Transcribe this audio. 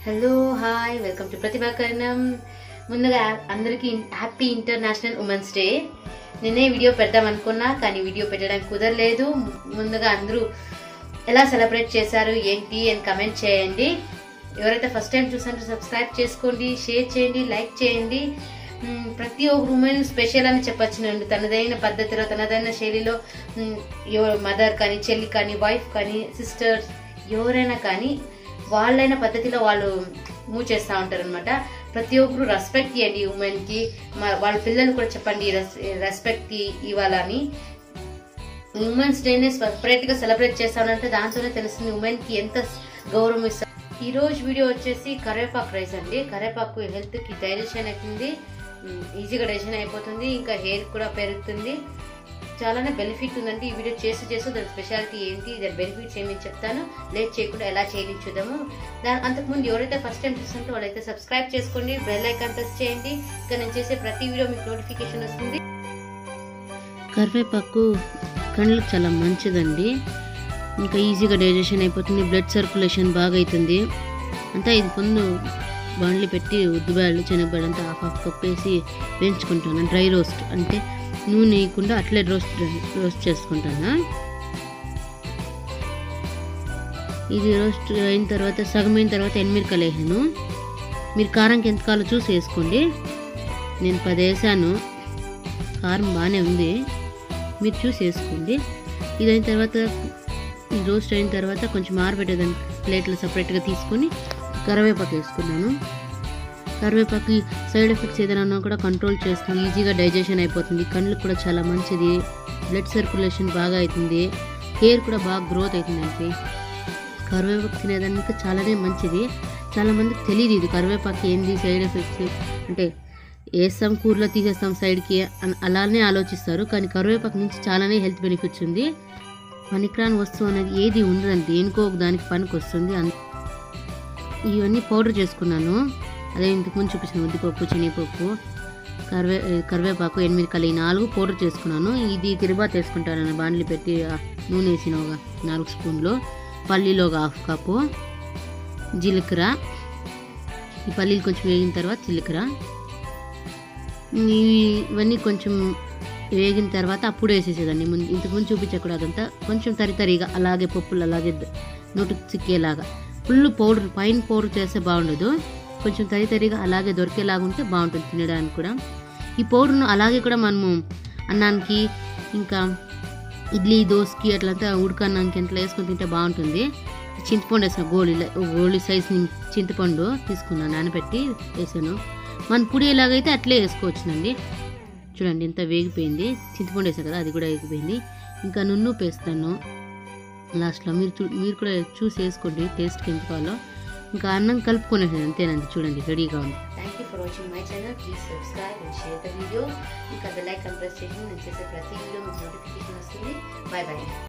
hello hi welcome to Pratibhakaranam ముందుగా అందరికీ happy international women's day నేనే వీడియో పెడదాం అనుకున్నా కానీ వీడియో పెట్టడానికి కుదరలేదు ముందుగా అందరూ ఎలా సెలబ్రేట్ చేశారు ఏంటి అని కమెంట్ చేయండి ఎవరైతే ఫస్ట్ టైం చూసారో సబ్స్క్రైబ్ చేసుకోండి షేర్ చేయండి లైక్ చేయండి మ్, ప్రతి ఒక్క ఉమెన్ స్పెషల్ అని చెప్పొచ్చునండి తనదైన పద్ధతిలో తనదైన శైలిలో మదర్ కానీ చెల్లి కానీ వైఫ్ కానీ సిస్టర్స్ ఎవరైనా కానీ వాళ్ళైన పద్ధతిలో వాళ్ళు మూవ్ చేస్తూ ఉంటారు అనమాట ప్రతి ఒక్కరు రెస్పెక్ట్ ఇవ్వండి ఉమెన్ కి మ- వాళ్ళ పిల్లలు కూడా చెప్పండి రెస్పెక్ట్ ఇవ్వాలని ఉమెన్స్ డేని సపరేట్ గా సెలబ్రేట్ చేస్తానంటే దాంతోనే తెలుస్తుంది ఉమెన్ కి ఎంత గౌరవం ఇస్తారు ఈ రోజు వీడియో వచ్చేసి కరివేపాకు రైస్ అండి కరివేపాకు హెల్త్ కి డైజెషన్ అవుతుంది ఈజీగా డైజెషన్ అయిపోతుంది ఇంకా హెయిర్ కూడా పెరుగుతుంది చాలానే బెనిఫిట్ ఉందండి ఈ వీడియో చేస్తూ చేస్తూ దాని స్పెషాలిటీ ఏంటి దాని బెనిఫిట్స్ ఏమి చెప్తాను లేట్ చేయకుండా ఎలా చేయాలి చూద్దాము దాని అంతకుముందు ఎవరైతే ఫస్ట్ టైం చూస్తుంటే వాళ్ళైతే సబ్స్క్రైబ్ చేసుకోండి బెల్ ఐకాన్ ప్రెస్ చేయండి ఇంకా నేను చేసే ప్రతి వీడియో మీకు నోటిఫికేషన్ వస్తుంది కరివేపాకు కళ్ళకి చాలా మంచిదండి ఇంకా ఈజీగా డైజెషన్ అయిపోతుంది బ్లడ్ సర్క్యులేషన్ బాగా అవుతుంది అంతా ఇది ముందు బాండ్లు పెట్టి ఉద్దిబాయలు శనగబాయలు అంతా హాఫ్ హాఫ్ కప్ వేసి వేయించుకుంటాను డ్రై రోస్ట్ అంటే నూనె వేయకుండా అట్లే రోస్ట్ రోస్ట్ చేసుకుంటాను ఇది రోస్ట్ అయిన తర్వాత సగం అయిన తర్వాత ఎనిమిరకాయలు వేసాను మీరు కారంకి ఎంత కాలో చూసి వేసుకోండి నేను పది వేసాను కారం బాగానే ఉంది మీరు చూసి వేసుకోండి ఇది అయిన తర్వాత ఈ రోస్ట్ అయిన తర్వాత కొంచెం ఆరబెట్టేదాన్ని ప్లేట్లో సపరేట్గా తీసుకొని కరివేపాకు వేసుకున్నాను కరివేపాకు సైడ్ ఎఫెక్ట్స్ ఏదైనా ఉన్నా కూడా కంట్రోల్ చేస్తుంది ఈజీగా డైజెషన్ అయిపోతుంది కళ్ళకు కూడా చాలా మంచిది బ్లడ్ సర్క్యులేషన్ బాగా అవుతుంది హెయిర్ కూడా బాగా గ్రోత్ అవుతుందండి కరివేపాకు తినేదానికి చాలానే మంచిది చాలా మందికి తెలియదు ఇది కరివేపాకు ఏంది సైడ్ ఎఫెక్ట్స్ అంటే వేస్తాం కూరలో తీసేస్తాం సైడ్కి అని అలానే ఆలోచిస్తారు కానీ కరివేపాకు నుంచి చాలానే హెల్త్ బెనిఫిట్స్ ఉంది పనికిరాని వస్తువు అనేది ఏది ఉండదండి దేనికో ఒక దానికి పనికి వస్తుంది అన్- ఇవన్నీ పౌడర్ చేసుకున్నాను అదే ఇంతకుముందు చూపించిన ఉద్దిపప్పు శనగపప్పు కరివే కరివేపాకు ఎనిమిది కలి నాలుగు పౌడర్ చేసుకున్నాను ఇది తిరుబాత్ వేసుకుంటాను బాండ్లు పెట్టి ఆ నూనె వేసిన ఒక నాలుగు స్పూన్లు పల్లీలో ఒక హాఫ్ కప్పు జీలకర్ర ఈ పల్లీలు కొంచెం వేగిన తర్వాత జీలకర్ర ఇవి- ఇవన్నీ కొంచెం వేగిన తర్వాత అప్పుడు వేసేసేదాన్ని ముందు ఇంతకుముందు చూపించకూడదు అదంతా కొంచెం తరితరిగా అలాగే పప్పులు అలాగే ద- నోటికి చిక్కేలాగా ఫుల్ పౌడర్ పైన పౌడర్ చేస్తే బాగుండదు కొంచెం తరితరిగా అలాగే దొరికేలాగా ఉంటే బాగుంటుంది తినడానికి కూడా ఈ పౌడర్ను అలాగే కూడా మనము అన్నానికి ఇంకా ఇడ్లీ దోసకి అట్లంతా ఉడకన్నానికి ఎంత వేసుకొని తింటే బాగుంటుంది చింతపండు వేసిన గోళీ గోళీ సైజ్ చింతపండు తీసుకున్నాను నానబెట్టి వేసాను మన పుడి ఎలాగైతే అట్లే వేసుకోవచ్చునండి చూడండి ఇంత వేగిపోయింది చింతపండు వేసాను కదా అది కూడా వేగిపోయింది ఇంకా నున్ను వేస్తాను లాస్ట్లో మీరు చూ మీరు కూడా చూసి వేసుకోండి టేస్ట్కి ఎంత కావాలో ఇంకా అన్నం కలుపుకునేది అంతేనండి చూడండి రెడీగా ఉంది thank you for watching my channel please subscribe and share the video ఇంకా బెల్ ఐకాన్ ప్రెస్ చేసి నేను చేసే ప్రతి వీడియో మీకు నోటిఫికేషన్ వస్తుంది బాయ్ బాయ్